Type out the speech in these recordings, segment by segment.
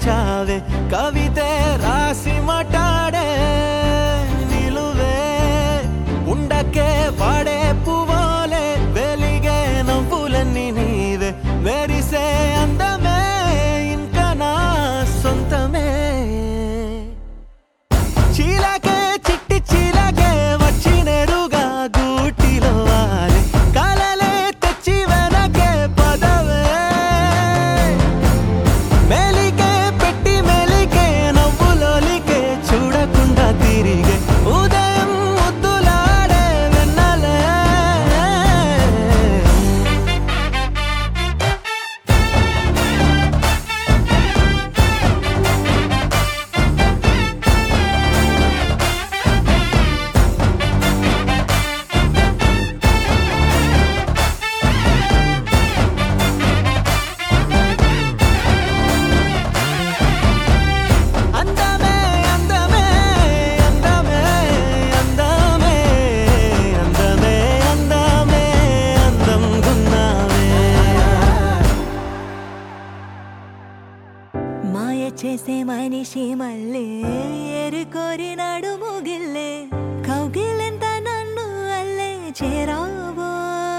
దోచావే కవితే రాసి మాట్లాడే నిలువే ఉండకే వాడే పువ్వులే వెలిగే నవ్వులన్నీ నీవే మెరిసే అందమే ఇంకా నా సొంతమే చీలకే చిట్టి చీలకే వచ్చి నెరుగా గూటిలో వాలి కలలే తెచ్చి వెనకే పదవే మెలికే పెట్టి మెలికే నవ్వులోలికే చూడకుండా తిరిగే ఉదయం ముద్దులాడే వెన్నలే అందమే అందమే అందమే అందమే అందమే అందమే అందం గున్నావే మాయ చేసే మనిషి మళ్ళీ ఎరుకోరినాడు ముగిల్లే కౌగిలెంత నన్ను అల్లే చేరావో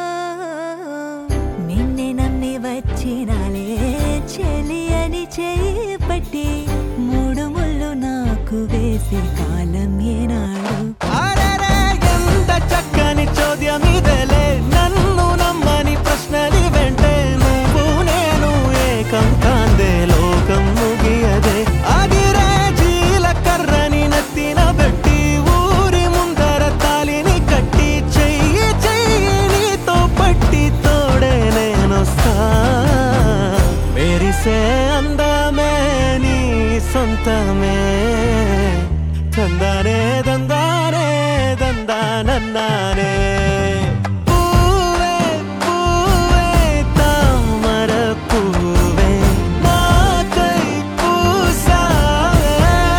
నిన్నే నమ్మి వచ్చినాలే చెలి అని చేయి పట్టి మూడు ముళ్ళు నాకు వేసి కాలం ఏనాడు అరెరే ఎంత చక్కని చోద్యం ఇదేలే నన్ను నమ్మని ప్రశ్నలి వెంటే నువ్వు నేను ఏకం కాందే లోకం ముగియదే అదిరే జీలకర్రని నెత్తిన పెట్టి ఊరి ముందర తాలిని కట్టి చెయ్యి చెయ్యి నీతో పట్టి తోడే నేనొస్తా మెరిసే అందమే నీ సొంతమే తందానే దందానే దందానన్నానే పూవే పూవే తామర పూవే నాకై పూసావే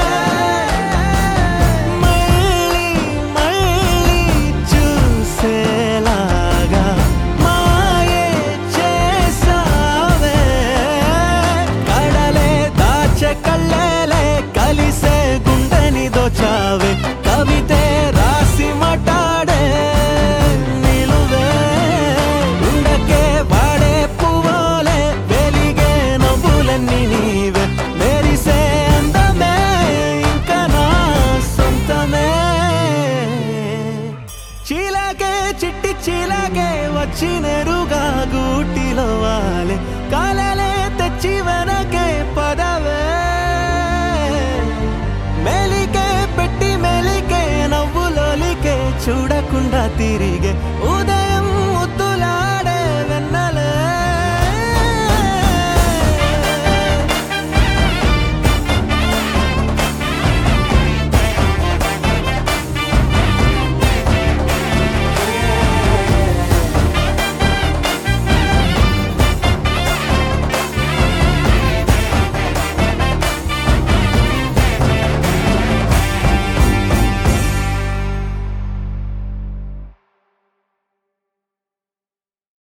మళ్ళీ మళ్ళీ చూసేలాగా మాయే చేసావే కడలే దాచె కళ్ళేలే కలిసే గుండెని దోచావే కవితే రాసి మాట్లాడే నిలువే ఉండకే వాడే పువ్వులే వెలిగే నవ్వులన్నీ నీవే మెరిసే అందమే ఇంకా నా సొంతమే చీలకే చిట్టి చీలకే వచ్చి నెరుగా గూటిలో వాలే కాలలే తెచ్చి వెనకే పదవే మెలికే పెట్టి మెలికే నవ్వులోలికే చూడకుండా తిరిగే ఉదయం